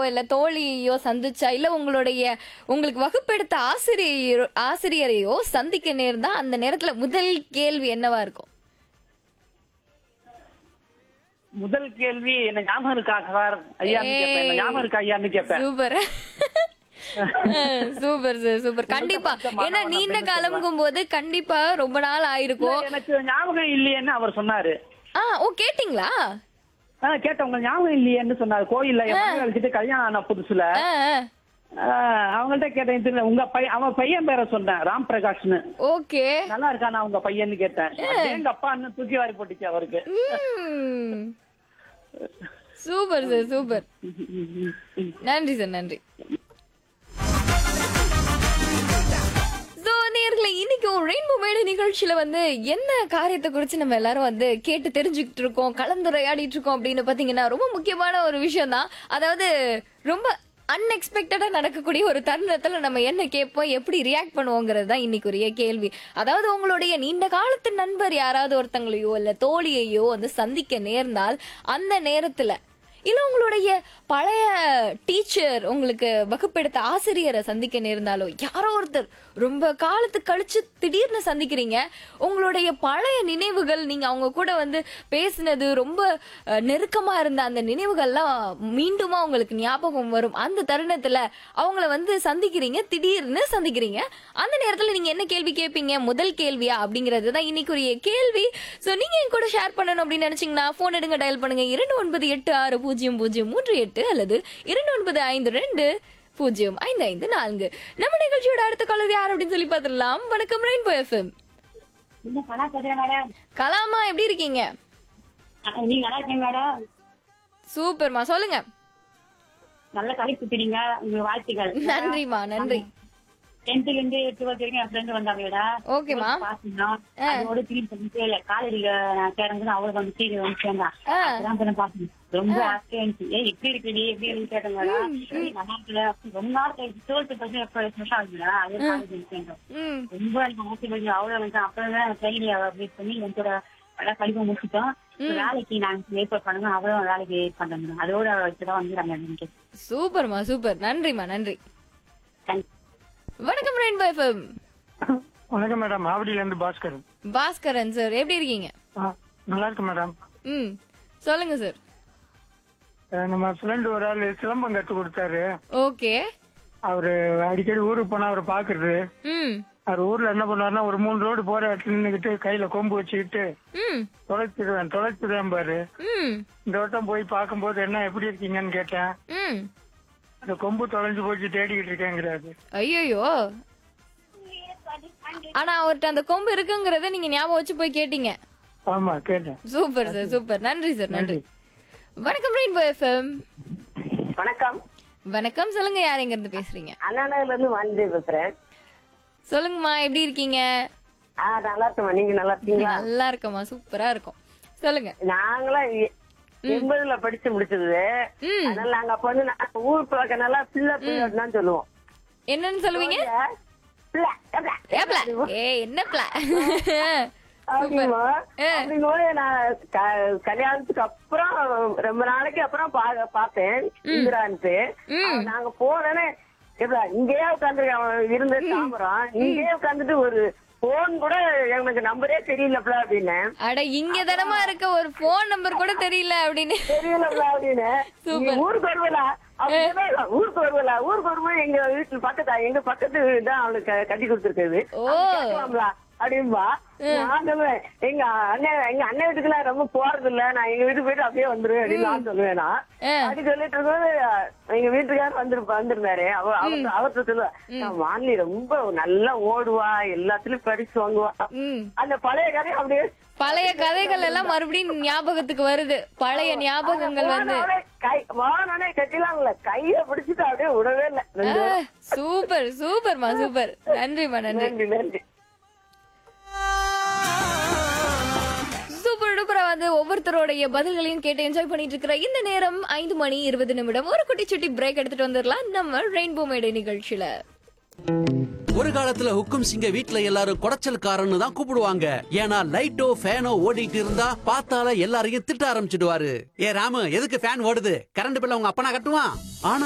இல்ல தோழியையோ சந்திச்சா இல்ல உங்களுடைய உங்களுக்கு வகுப்பெடுத்த ஆசிரியரோ ஆசிரியரையோ சந்திக்க நேர்ந்தா அந்த நேரத்துல முதல் கேள்வி என்னவா இருக்கும் முதல் கேள்வி என்ன ஞாபகம் இருக்கா சார் ஐயான்னு கேட்பேன் என்ன ஞாபகம் இருக்கா ஐயான்னு கேட்பேன் சூப்பர் சூப்பர் சார் சூப்பர் கண்டிப்பா ஏன்னா நீண்ட காலம்ங்கும் போது கண்டிப்பா ரொம்ப நாள் ஆயிருக்கும் இல்ல, எனக்கு ஞாபகம் இல்லையேன்னு அவர் சொன்னாரு ஆ ஓ கேட்டிங்களா ஆ, கேட்டேன் உங்க ஞாபகம் இல்லையேன்னு சொன்னாரு கோயில்ல என் மகன் அழைச்சிட்டு கல்யாணம் ஆன புதுசுல ஆ, ஆ. ஆ, அவங்கள்ட்ட கேட்டேன் இது இல்ல, உங்க பையன் அவன் பையன் பேரை சொன்னேன் ராம் பிரகாஷ்னு ஓகே நல்லா இருக்கானா உங்க பையன்னு கேட்டேன் எங்க அப்பா அண்ணன் தூக்கி வாரி போட்டுச்சு அவருக்கு ம். சூப்பர் சார் சூப்பர் நன்றி சார் நன்றி So, நேயர்களே, இன்னைக்கும் ரெயின்போ மேடை நிகழ்ச்சியில வந்து என்ன காரியத்தை குறிச்சு நம்ம எல்லாரும் வந்து கேட்டு தெரிஞ்சுக்கிட்டு இருக்கோம் கலந்துரையாடிட்டு இருக்கோம் அப்படின்னு பாத்தீங்கன்னா ரொம்ப முக்கியமான ஒரு விஷயம் தான் அதாவது ரொம்ப அன்எக்ஸ்பெக்டடா நடக்கக்கூடிய ஒரு தருணத்துல நம்ம என்ன கேட்போம் எப்படி ரியாக்ட் பண்ணுவோங்கிறது தான் இன்னைக்குரிய கேள்வி அதாவது உங்களுடைய நீண்ட காலத்து நண்பர் யாராவது ஒருத்தங்களையோ இல்ல தோழியையோ வந்து சந்திக்க நேர்ந்தால் அந்த நேரத்துல இல்ல உங்களுடைய பழைய டீச்சர் உங்களுக்கு வகுப்பெடுத்த ஆசிரியரை சந்திக்க நேர்ந்தாலோ யாரோ ஒருத்தர் ரொம்ப காலத்து கழிச்சு திடீர்னு சந்திக்கிறீங்க உங்களுடைய பழைய நினைவுகள் நீங்க அவங்க கூட வந்து பேசினது ரொம்ப அஹ், நெருக்கமா இருந்த அந்த நினைவுகள்லாம் மீண்டுமா உங்களுக்கு ஞாபகம் வரும் அந்த தருணத்துல அவங்கள வந்து சந்திக்கிறீங்க திடீர்னு சந்திக்கிறீங்க அந்த நேரத்துல நீங்க என்ன கேள்வி கேட்பீங்க முதல் கேள்வியா அப்படிங்கிறது தான் இன்னைக்குரிய கேள்வி சோ நீங்க என் கூட ஷேர் பண்ணணும் அப்படின்னு நினைச்சீங்கன்னா போன் எடுங்க டயல் பண்ணுங்க இரண்டு ஒன்பது எட்டு ஆறு பூஜ்ஜியம் பூஜ்ஜியம் மூன்று எட்டு அல்லது இரண்டு ஒன்பது ஐந்து ரெண்டு பூஜ்ஜியம் ஐந்து ஐந்து நான்கு நம்ம நிகழ்ச்சியோட அடுத்த காலர் யார் அப்படின்னு சொல்லி பார்த்துடலாம் வணக்கம் ரெயின்போ எஃப்எம் இன்னும் கலா பேசுறேன் மேடம் கலாமா எப்படி இருக்கீங்க அஹ் நீங்க நல்லா இருக்கீங்க மேடம் சூப்பர்மா சொல்லுங்க நல்ல கலை குத்துறீங்க உங்களுக்கு வாழ்த்துக்கள் நன்றிமா நன்றி டென்த்ல இருந்து டுவெல்த் வரைக்கும் என் ஃப்ரெண்ட் வந்தாங்க ஓகேம்மா. பாத்தீங்கன்னா அதோட திரும்பி பண்ணிட்டு காலேஜ்ல நான் சேரும்போது அவளுக்கு வந்து சீரி வந்து சேர்ந்தான் ஆ. அதான் கொஞ்சம் பாத்தேன் ரொம்ப ஆசையா இருந்துச்சு ஏய் எப்படி இருக்குடி எப்படி இருக்கு கேட்டேங்க ஏய், நல்லா இருக்குல்ல அப்படி ரொம்ப நாள் கழிச்சு டுவெல்த் பர்சன்ட் எப்ப வருஷம் ஆகுதுடா அதே காலேஜ் சேர்ந்தோம் ம் ரொம்ப எனக்கு ஆசைப்பட்டு அவ்வளவு வந்து அப்புறம் தான் ட்ரெயினி அப்டேட் பண்ணி என்னோட நல்லா படிப்பு முடிச்சுட்டோம் இப்ப வேலைக்கு நாங்க ஏற்பாடு பண்ணுங்க அவளும் வேலைக்கு ஏற்பாடு பண்ணுங்க அதோட வச்சுதான் வந்து நம்ம நினைக்கிறேன் சூப்பர்மா சூப்பர் நன்றிமா நன்றி Thank you. வணக்கம் ரெயின்போ எஃப்எம் வணக்கம் மேடம் ஆவடியில இருந்து பாஸ்கர் பாஸ்கரன் சார் எப்படி இருக்கீங்க ஆ, நல்லா இருக்கு மேடம் ம் சொல்லுங்க சார் அஹ் நம்ம ஃப்ரெண்ட் ஒரு ஆள் சிலம்பம் கத்து கொடுத்தாரு ஓகே அவரு அடிக்கடி ஊருக்கு போனா அவரை பாக்குறது ம் அவர் ஊர்ல என்ன பண்ணுவாருன்னா ஒரு மூணு ரோடு போற இடத்துல நின்னுக்கிட்டு கையில கொம்பு வச்சுக்கிட்டு ம் தொலைச்சிடுவேன் தொலைச்சிடுவேன் பாரு ம் இந்த வட்டம் போய் பார்க்கும்போது என்ன எப்படி இருக்கீங்கன்னு கேட்டேன் ம் இந்த கொம்பு தொலைஞ்சு போச்சு தேடிக்கிட்டு இருக்கேங்கிறாரு ஐயோ ஆனா அவர்ட்ட அந்த கொம்பு இருக்குங்கறத நீங்க ஞாபகம் வச்சு போய் கேட்டீங்க ஆமா கேட்டேன் சூப்பர் சார் சூப்பர் நன்றி சார் நன்றி வணக்கம் ரெயின்போ எஃப்எம் வணக்கம் வணக்கம் சொல்லுங்க யார் எங்க இருந்து பேசுறீங்க அண்ணாநகர்ல இருந்து வாந்தி பேசுறேன் சொல்லுங்கம்மா எப்படி இருக்கீங்க ஆ நல்லா இருக்கேன் நீங்க நல்லா இருக்கீங்களா நல்லா இருக்கம்மா சூப்பரா இருக்கும் சொல்லுங்க நாங்களாம் எ- எண்பதுல படிச்சு முடிச்சது ம் அதனால நாங்க அப்ப வந்து நாங்க ஊர் பழக்கனால பிள்ளை பிள்ளைன்னு தான் சொல்லுவோம் என்னன்னு சொல்லுவீங்க பிள்ளை, பிள்ளை. ஏப்ல ஏ என்ன பிள அப்படிங்கும்போது ஆ. அப்படிங்கும்போது நான் க- கல்யாணத்துக்கு அப்புறம் ரொம்ப நாளைக்கு அப்புறம் பா- பார்த்தேன் இந்திரான்ட்டு அவன் நாங்க போனோன்னே எப்படா இங்கேயே உட்காந்துருக்க அவன் இருந்த தாமரம் இங்கேயே உட்காந்துட்டு ஒரு போன் கூட எனக்கு நம்பரே தெரியலப்பா அப்படின்னு அட இங்க தனமா இருக்க ஒரு போன் நம்பர் கூட தெரியல அப்படின்னு தெரியலப்பா அப்படின்னு நீ ஊருக்கு வருவலா அப்படின்னா ஊருக்கு வருவலா ஊருக்கு வரும்போது எங்க வீட்டுல பக்கத்தா எங்க பக்கத்து தான் அவளுக்கு க- கட்டி கொடுத்துருக்குது ஓ கேட்கலாம்ல அப்படின்பா நான் சொல்லுவேன் எங்க அண்ணன் எங்க அண்ணன் வீட்டுக்குலாம் ரொம்ப போறது இல்ல நான் எங்க வீட்டுக்கு போயிட்டு அப்படியே வந்துருவேன் அப்படின்னு நான் சொல்லுவேன் நான் ஆ. அப்படி சொல்லிட்டு இருக்கும்போது எங்க வீட்டுக்காரர் வந்துரு வந்திருந்தாரு அவ அவர் அவர்கிட்ட சொல்லுவா நான் வான்லி ரொம்ப நல்லா ஓடுவா எல்லாத்துலயும் பரிசு வாங்குவா ம் அந்த பழைய கதை அப்படியே பழைய கதைகள் எல்லாம் மறுபடியும் ஞாபகத்துக்கு வருது பழைய ஞாபகங்கள் வந்து வானோட கை வானோட கட்டிலாம்ல கைய பிடிச்சிட்டு அப்படியே விடவே இல்ல ரெண்டு பேரும். சூப்பர் சூப்பர்மா சூப்பர் நன்றிமா நன்றி நன்றி நன்றி சூப்பர் டூப்பரா வந்து ஒவ்வொருத்தருடைய பதில்களையும் கேட்டு என்ஜாய் பண்ணிட்டு இருக்கிற இந்த நேரம் ஐந்து மணி இருபது நிமிடம் ஒரு குட்டி சுட்டி பிரேக் எடுத்துட்டு வந்துடலாம் நம்ம ரெயின்போ மேடை நிகழ்ச்சியில ஒரு காலத்துல ஹுக்கும் சிங்க வீட்ல எல்லாரும் குடைச்சல்காரன்னு தான் கூப்பிடுவாங்க ஏன்னா லைட்டோ ஃபேனோ ஓடிட்டு இருந்தா பார்த்தால எல்லாரையும் திட்ட ஆரம்பிச்சிடுவாரு ஏ ராமு எதுக்கு ஃபேன் ஓடுது கரண்ட் பில்ல உங்க அப்பனா கட்டுவான் ஆனா